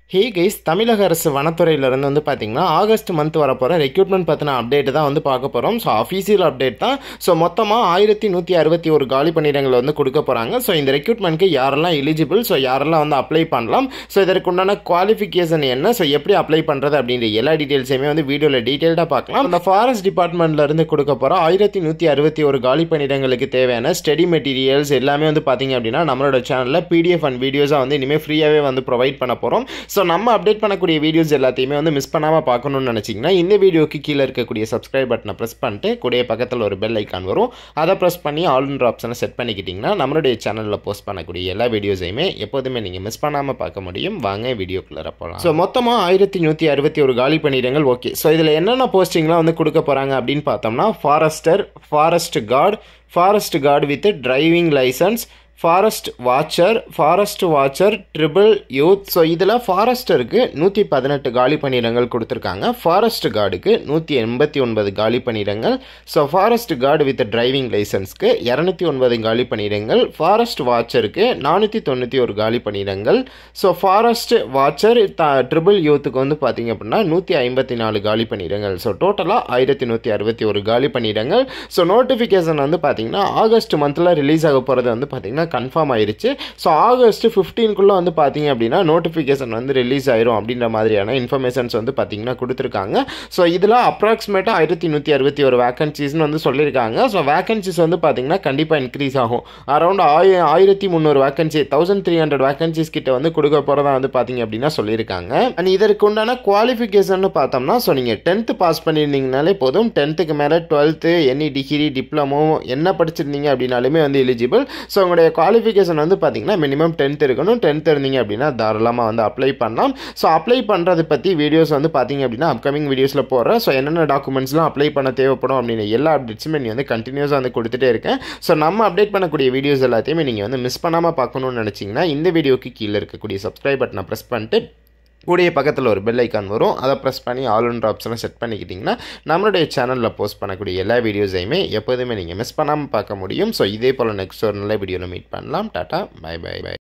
hey guys தமிழக அரசு வனத்துறையிலேருந்து வந்து பார்த்தீங்கன்னா ஆகஸ்ட் மந்த் வரப்போகிற ரெக்ரூட்மெண்ட் பற்றின அப்டேட் தான் வந்து பார்க்க போகிறோம் ஸோ அஃபீஷியல் அப்டேட் தான் ஸோ மொத்தமாக ஆயிரத்தி நூற்றி அறுபத்தி ஒரு காலி பணியிடங்களை வந்து கொடுக்க போகிறாங்க ஸோ இந்த ரெக்ரூட்மெண்ட்க்கு யாரெல்லாம் எலிஜிபிள் ஸோ யாரெல்லாம் வந்து அப்ளை பண்ணலாம் ஸோ இதற்கு உண்டான குவாலிஃபிகேஷன் என்ன ஸோ எப்படி அப்ளை பண்ணுறது அப்படின்ற எல்லா டீட்டெயில்ஸையுமே வந்து வீடியோவில் டீட்டெயில்டாக பார்க்கலாம் இந்த ஃபாரஸ்ட் டிபார்ட்மெண்ட்லேருந்து கொடுக்க போகிற ஆயிரத்தி நூற்றி அறுபத்தி ஒரு காலி பணியிடங்களுக்கு தேவையான ஸ்டடி மெட்டீரியல்ஸ் எல்லாமே வந்து பார்த்தீங்க அப்படின்னா நம்மளோட சேனலில் பிடிஎஃப் அண்ட் வீடியோஸாக வந்து இனிமேல் ஃப்ரீயாகவே வந்து ப்ரொவைட் பண்ண போகிறோம் ஸோ நம்ம அப்டேட் பண்ணக்கூடிய வீடியோஸ் எல்லாத்தையுமே வந்து மிஸ் பண்ணாமல் பார்க்கணும்னு நினச்சிங்கன்னா இந்த வீடியோக்கு கீழே இருக்கக்கூடிய சப்ஸ்கிரைப் பட்டனை ப்ரெஸ் பண்ணிட்டு கூடிய பக்கத்தில் ஒரு பெல் ஐக்கான் வரும் அதை ப்ரெஸ் பண்ணி ஆல்ன்ற ஆப்ஷனை செட் பண்ணிக்கிட்டிங்கன்னா நம்மளுடைய சேனலில் போஸ்ட் பண்ணக்கூடிய எல்லா வீடியோஸையுமே எப்போதுமே நீங்கள் மிஸ் பண்ணாமல் பார்க்க முடியும் வாங்க வீடியோக்குள்ளே போகலாம் ஸோ மொத்தமாக ஆயிரத்தி நூற்றி அறுபத்தி ஒரு காலி பணியிடங்கள் ஓகே ஸோ இதில் என்னென்ன போஸ்டிங்லாம் வந்து கொடுக்க போகிறாங்க அப்படின்னு பார்த்தோம்னா forester forest guard forest guard with driving licence forest watcher forest watcher tribal youth so இதில் ஃபாரஸ்டருக்கு நூற்றி பதினெட்டு காலி பணியிடங்கள் கொடுத்துருக்காங்க ஃபாரஸ்ட் கார்டுக்கு நூற்றி எண்பத்தி ஒன்பது காலி பணியிடங்கள் so forest guard with driving லைசன்ஸ்க்கு இரநூத்தி ஒன்பது காலி பணியிடங்கள் ஃபாரஸ்ட் வாட்சருக்கு நானூற்றி தொண்ணூற்றி ஒரு காலி பணியிடங்கள் so forest watcher the tribal யூத்துக்கு வந்து பார்த்திங்க அப்படின்னா நூற்றி ஐம்பத்தி நாலு காலி பணியிடங்கள் ஸோ டோட்டலாக ஆயிரத்தி நூற்றி அறுபத்தி ஒரு காலி பணியிடங்கள் ஸோ நோட்டிஃபிகேஷன் வந்து பார்த்திங்கன்னா ஆகஸ்ட் மந்தில் ரிலீஸ் ஆக போகிறது வந்து பார்த்திங்கன்னா கன்ஃபார்ம் ஆயிருச்சு ஸோ ஆகஸ்ட் ஃபிஃப்டீன்குள்ளே வந்து பார்த்தீங்க அப்படின்னா நோட்டிஃபிகேஷன் வந்து ரிலீஸ் ஆயிரும் அப்படின்ற மாதிரியான இன்ஃபர்மேஷன்ஸ் வந்து பார்த்தீங்கன்னா கொடுத்துருக்காங்க ஸோ இதில் அப்ராக்சிமேட்டாக ஆயிரத்தி நூற்றி அறுபத்தி ஒரு வேகன்சிஸ்னு வந்து சொல்லியிருக்காங்க ஸோ வேகன்சிஸ் வந்து பார்த்தீங்கன்னா கண்டிப்பாக இன்க்ரீஸ் ஆகும் அரௌண்ட் ஆய ஆயிரத்தி முந்நூறு vacancy thousand three hundred vacancies கிட்ட வந்து கொடுக்க போகிறதா வந்து பார்த்தீங்க அப்படின்னா சொல்லியிருக்காங்க அண்ட் இதற்கு உண்டான குவாலிஃபிகேஷன் பார்த்தோம்னா ஸோ நீங்கள் டென்த்து பாஸ் பண்ணியிருந்தீங்கனாலே போதும் டென்த்துக்கு மேலே டுவெல்த்து எனி டிகிரி டிப்ளமோ என்ன படிச்சிருந்தீங்க அப்படின்னாலுமே வந்து எலிஜிபிள் ஸோ உங்களுடைய குவாலிஃபிகேஷன் வந்து பார்த்தீங்கன்னா மினிமம் டென்த் இருக்கணும் டென்த் இருந்தீங்க அப்படின்னா தாராளமாக வந்து அப்ளை பண்ணலாம் ஸோ அப்ளை பண்ணுறது பற்றி வீடியோஸ் வந்து பார்த்தீங்க அப்படின்னா அப்கமிங் வீடியோஸில் போடுறேன் ஸோ என்னென்ன டாக்குமெண்ட்ஸ்லாம் அப்ளை பண்ண தேவைப்படும் அப்படின்னு எல்லா அப்டேட்ஸுமே நீ வந்து கண்டினியூஸாக வந்து கொடுத்துட்டே இருக்கேன் ஸோ நம்ம அப்டேட் பண்ணக்கூடிய வீடியோஸ் எல்லாத்தையுமே நீங்கள் வந்து மிஸ் பண்ணாமல் பார்க்கணும்னு நினச்சிங்கன்னா இந்த வீடியோக்கு கீழே இருக்கக்கூடிய சப்ஸ்கிரைப் பட்டனை ப்ரெஸ் பண்ணிட்டு கூடிய பக்கத்தில் ஒரு பெல் ஐக்கான் வரும் அதை ப்ரெஸ் பண்ணி ஆல்ன்ற ஆப்ஷனை செட் பண்ணிக்கிட்டிங்கன்னா நம்மளுடைய சேனலில் போஸ்ட் பண்ணக்கூடிய எல்லா வீடியோஸையுமே எப்போதுமே நீங்கள் மிஸ் பண்ணாமல் பார்க்க முடியும் ஸோ இதே போல் நெக்ஸ்ட் ஒரு நல்ல வீடியோவில் மீட் பண்ணலாம் டாட்டா பை பை பை